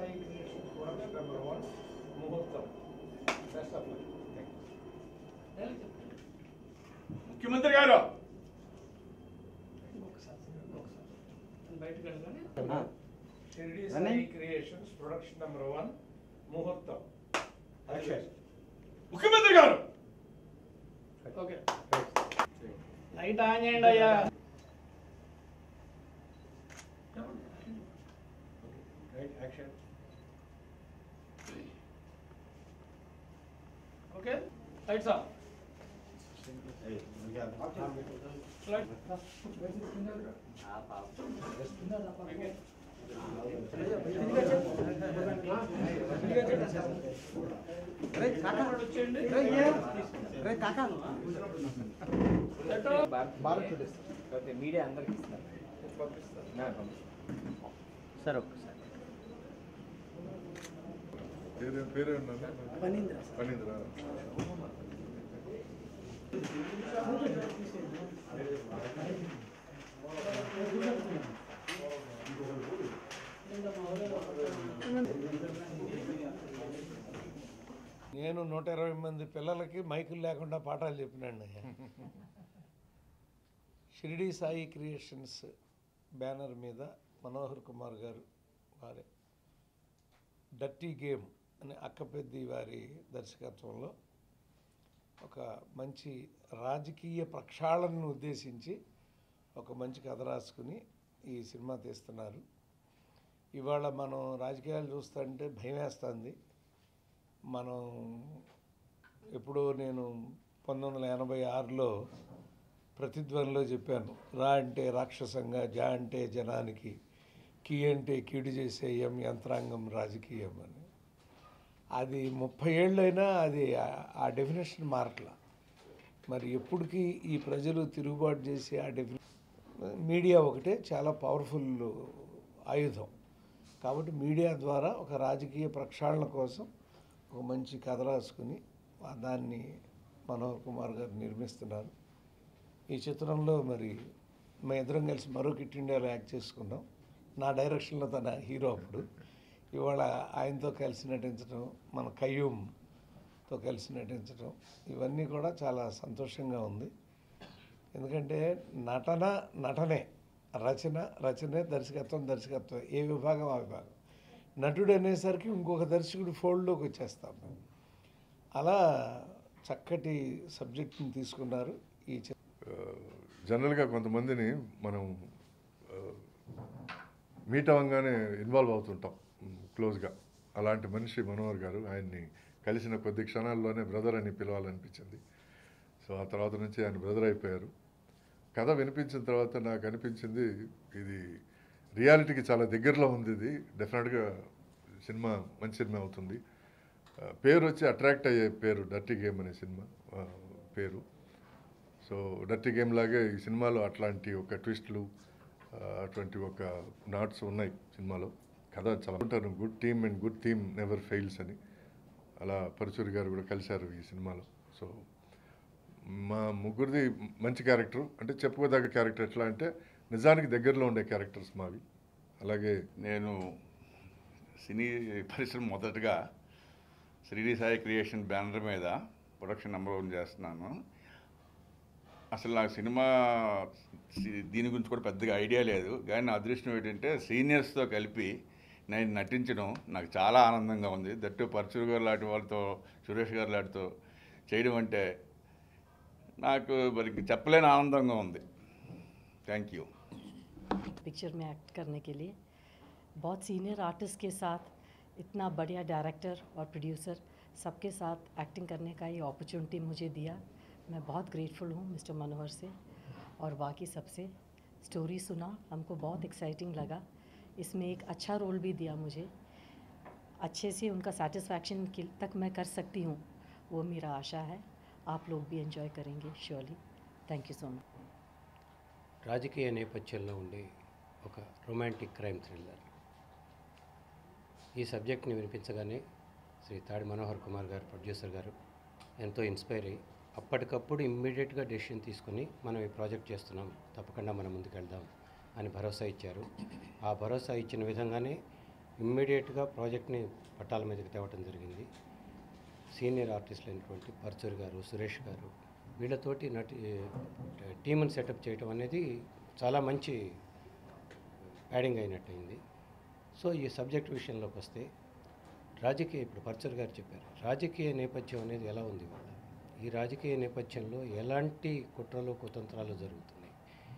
Sai creation product number one ముహూర్తం best of ముఖ్యమంత్రి గారు బయటకు వెళ్ళగానే Shirdi Sai creations production number one ముహూర్తం ముఖ్యమంత్రి గారు ఓకే లైట్ ఆన్ చేయండి అయ్యా ఓకే లైట్స్ ఆఫ్ వచ్చేయండి ఓకే మీడియా అందరికి ఇస్తారు సార్ ఒక్కసారి పేరు పేరు పనీంద్ర పనీంద్ర నేను నూట ఇరవై మంది పిల్లలకి మైకులు లేకుండా పాఠాలు చెప్పినాను అయ్యా షిరిడి సాయి క్రియేషన్స్ బ్యానర్ మీద మనోహర్ కుమార్ గారు వారి డర్టీ గేమ్ అనే అక్కపెద్ది వారి దర్శకత్వంలో ఒక మంచి రాజకీయ ప్రక్షాళనను ఉద్దేశించి ఒక మంచి కథ రాసుకుని ఈ సినిమా తీస్తున్నారు ఇవాళ మనం రాజకీయాలు చూస్తుంటే భయం వేస్తుంది మనం ఎప్పుడో నేను పంతొమ్మిది వందల ఎనభై ఆరులో ప్రతిధ్వనిలో చెప్పాను రా అంటే రాక్షసంగా జా అంటే జనానికి కీ అంటే కీడు చేసే ఎం యంత్రాంగం రాజకీయం అని అది ముప్పై ఏళ్ళైనా అది ఆ- ఆ డెఫినేషన్ మారట్లా మరి ఎప్పటికీ ఈ ప్రజలు తిరుగుబాటు చేసి ఆ డెఫినే మీడియా ఒకటే చాలా పవర్ఫుల్ ఆయుధం కాబట్టి మీడియా ద్వారా ఒక రాజకీయ ప్రక్షాళన కోసం ఒక మంచి కథ రాసుకుని ఆ దాన్ని మనోహర్ కుమార్ గారు నిర్మిస్తున్నారు ఈ చిత్రంలో మరి మా ఇద్దరం కలిసి మరో కిట్ ఇండియాలో యాక్ట్ చేసుకున్నాం నా డైరెక్షన్లో తన హీరో అప్పుడు ఇవాళ ఆయనతో కలిసి నటించడం మన కయ్యూమ్తో కలిసి నటించడం ఇవన్నీ కూడా చాలా సంతోషంగా ఉంది ఎందుకంటే నటన నటనే రచన రచనే దర్శకత్వం దర్శకత్వం ఏ విభాగం ఆ విభాగం నటుడు అనేసరికి ఇంకొక దర్శకుడు ఫోల్డ్లోకి వచ్చేస్తాం మేము అలా చక్కటి సబ్జెక్ట్ని తీసుకున్నారు ఈ చి- జనరల్గా కొంతమందిని మనం మీట్ అవ్వగానే ఇన్వాల్వ్ అవుతుంటాం క్లోజ్గా అలాంటి మనిషి మనోహర్ గారు ఆయన్ని కలిసిన కొద్ది క్షణాల్లోనే బ్రదర్ అని పిలవాలనిపించింది సో ఆ తర్వాత నుంచి ఆయన బ్రదర్ అయిపోయారు కథ వినిపించిన తర్వాత నాకు అనిపించింది ఇది రియాలిటీకి చాలా దగ్గరలో ఉంది ఇది డెఫినెట్గా సినిమా మంచి సినిమా అవుతుంది ఆ, పేరు వచ్చి అట్రాక్ట్ అయ్యే పేరు డర్టీ గేమ్ అనే సినిమా ఆ, పేరు సో డర్టీ గేమ్ లాగే ఈ సినిమాలో అట్లాంటి ఒక ట్విస్ట్లు ఆ, అటువంటి ఒక నాట్స్ ఉన్నాయి సినిమాలో కథ చాలా ఉంటారు good team and good team never fails అని అలా పరచూరి గారు కూడా కలిశారు ఈ సినిమాలో సో మా ముగ్గురిది మంచి క్యారెక్టర్ అంటే చెప్పుకోదగ్గ క్యారెక్టర్ ఎట్లా అంటే నిజానికి దగ్గరలో ఉండే క్యారెక్టర్స్ మావి అలాగే నేను సినీ పరిశ్రమ మొదటగా శ్రీడి సాయి క్రియేషన్ బ్యానర్ మీద ప్రొడక్షన్ నెంబర్ వన్ చేస్తున్నాను అసలు నాకు సినిమా సి- దీని గురించి కూడా పెద్దగా ఐడియా లేదు కానీ నా అదృష్టం ఏంటంటే సీనియర్స్తో కలిపి నేను నటించడం నాకు చాలా ఆనందంగా ఉంది దట్టు పరచూరు గారు లాంటి వాళ్ళతో సురేష్ గారు లాంటితో చేయడం అంటే నాకు మరి చెప్పలేని ఆనందంగా ఉంది థ్యాంక్ యూ पिक्चर में एक्ट करने के लिए बहुत सीनियर आर्टिस्ट के साथ इतना बढ़िया डायरेक्टर और प्रोड्यूसर सबके साथ एक्टिंग करने का ये अपॉर्चुनिटी मुझे दिया मैं बहुत ग्रेटफुल हूँ मिस्टर मनोहर से और बाकी सबसे स्टोरी सुना हमको बहुत एक्साइटिंग लगा इसमें एक अच्छा रोल भी दिया मुझे अच्छे से उनका सेटिस्फैक्शन तक मैं कर सकती हूँ वो मेरा आशा है आप लोग भी एंजॉय करेंगे surely thank you so much రాజకీయ నేపథ్యంలో ఉండే ఒక రొమాంటిక్ క్రైమ్ థ్రిల్లర్ ఈ సబ్జెక్ట్ని వినిపించగానే శ్రీ తాడి మనోహర్ కుమార్ గారు ప్రొడ్యూసర్ గారు ఎంతో ఇన్స్పైర్ అయ్యి అప్పటికప్పుడు ఇమ్మీడియట్గా డెసిషన్ తీసుకుని మనం ఈ ప్రాజెక్ట్ చేస్తున్నాం తప్పకుండా మనం ముందుకు వెళ్దాం అని భరోసా ఇచ్చారు ఆ భరోసా ఇచ్చిన విధంగానే ఇమ్మీడియట్గా ప్రాజెక్ట్ని పట్టాల మీదకి తేవటం జరిగింది సీనియర్ ఆర్టిస్టులు అయినటువంటి పర్చూర్ గారు సురేష్ గారు వీళ్ళతోటి నటి టీంని సెటప్ చేయటం అనేది చాలా మంచి యాడింగ్ అయినట్టయింది సో ఈ సబ్జెక్ట్ విషయంలోకి వస్తే రాజకీయ ఇప్పుడు పర్చర్ గారు చెప్పారు రాజకీయ నేపథ్యం అనేది ఎలా ఉంది ఇవాళ ఈ రాజకీయ నేపథ్యంలో ఎలాంటి కుట్రలు కుతంత్రాలు జరుగుతున్నాయి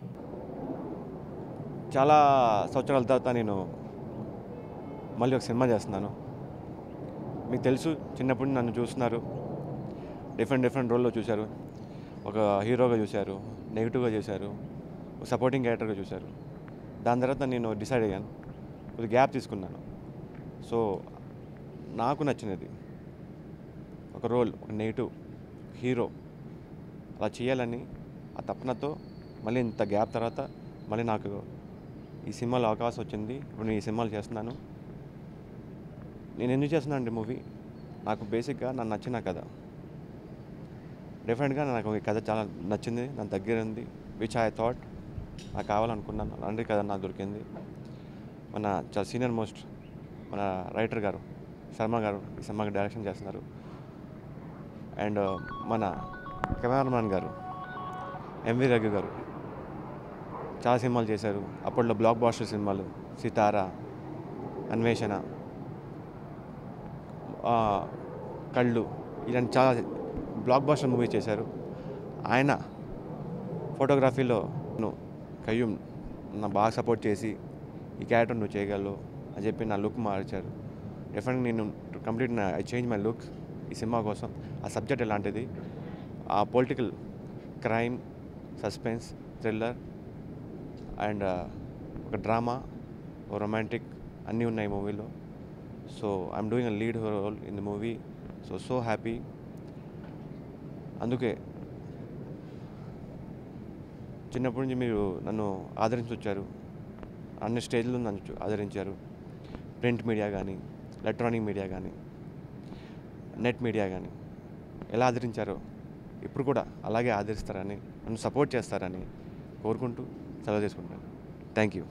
చాలా సంవత్సరాల తర్వాత నేను మళ్ళీ ఒక సినిమా చేస్తున్నాను మీకు తెలుసు చిన్నప్పటి నుండి నన్ను చూస్తున్నారు డిఫరెంట్ డిఫరెంట్ రోల్లో చూశారు ఒక హీరోగా చూశారు నెగిటివ్గా చూశారు ఒక సపోర్టింగ్ క్యారెక్టర్గా చూశారు దాని తర్వాత నేను డిసైడ్ అయ్యాను కొద్దిగా గ్యాప్ తీసుకున్నాను సో నాకు నచ్చినది ఒక రోల్ ఒక నెగిటివ్ హీరో అలా చేయాలని ఆ తపనతో మళ్ళీ ఇంత గ్యాప్ తర్వాత మళ్ళీ నాకు ఈ సినిమాలో అవకాశం వచ్చింది ఇప్పుడు నేను ఈ సినిమాలు చేస్తున్నాను నేను ఎందుకు చేస్తున్నాను అంటే మూవీ నాకు బేసిక్గా నాకు నచ్చిన కథ డెఫినెట్గా నాకు ఈ కథ చాలా నచ్చింది నాకు దగ్గర ఉంది విచ్ ఐ థాట్ నాకు కావాలనుకున్నాను అలాంటి కథ నాకు దొరికింది మన చాలా సీనియర్ మోస్ట్ మన రైటర్ గారు శర్మ గారు ఈ సినిమాకి డైరెక్షన్ చేస్తున్నారు అండ్ మన కెమెరామ్యాన్ గారు ఎంవి రఘు గారు చాలా సినిమాలు చేశారు అప్పట్లో బ్లాక్ బాస్టర్ సినిమాలు సితార అన్వేషణ ఆ, కళ్ళు ఇలాంటి చాలా బ్లాక్ బాస్టర్ మూవీ చేశారు ఆయన ఫోటోగ్రఫీలో నువ్వు కయ్యూం నా బాగా సపోర్ట్ చేసి ఈ క్యారెక్టర్ నువ్వు చేయగలవు అని చెప్పి నా లుక్ మార్చారు డెఫినెట్గా నేను complete I change my look ఈ సినిమా కోసం ఆ సబ్జెక్ట్ ఎలాంటిది ఆ political crime suspense thriller and ఒక డ్రామా ఒక రొమాంటిక్ అన్నీ ఉన్నాయి మూవీలో so I'm doing a lead role in the movie so so happy అందుకే చిన్నప్పటి నుంచి మీరు నన్ను ఆదరించి వచ్చారు అన్ని స్టేజ్లో నన్ను చూ- ఆదరించారు ప్రింట్ మీడియా కానీ ఎలక్ట్రానిక్ మీడియా కానీ నెట్ మీడియా కానీ ఎలా ఆదరించారో ఇప్పుడు కూడా అలాగే ఆదరిస్తారని నన్ను సపోర్ట్ చేస్తారని కోరుకుంటూ సెలవు తీసుకుంటాను థ్యాంక్ యూ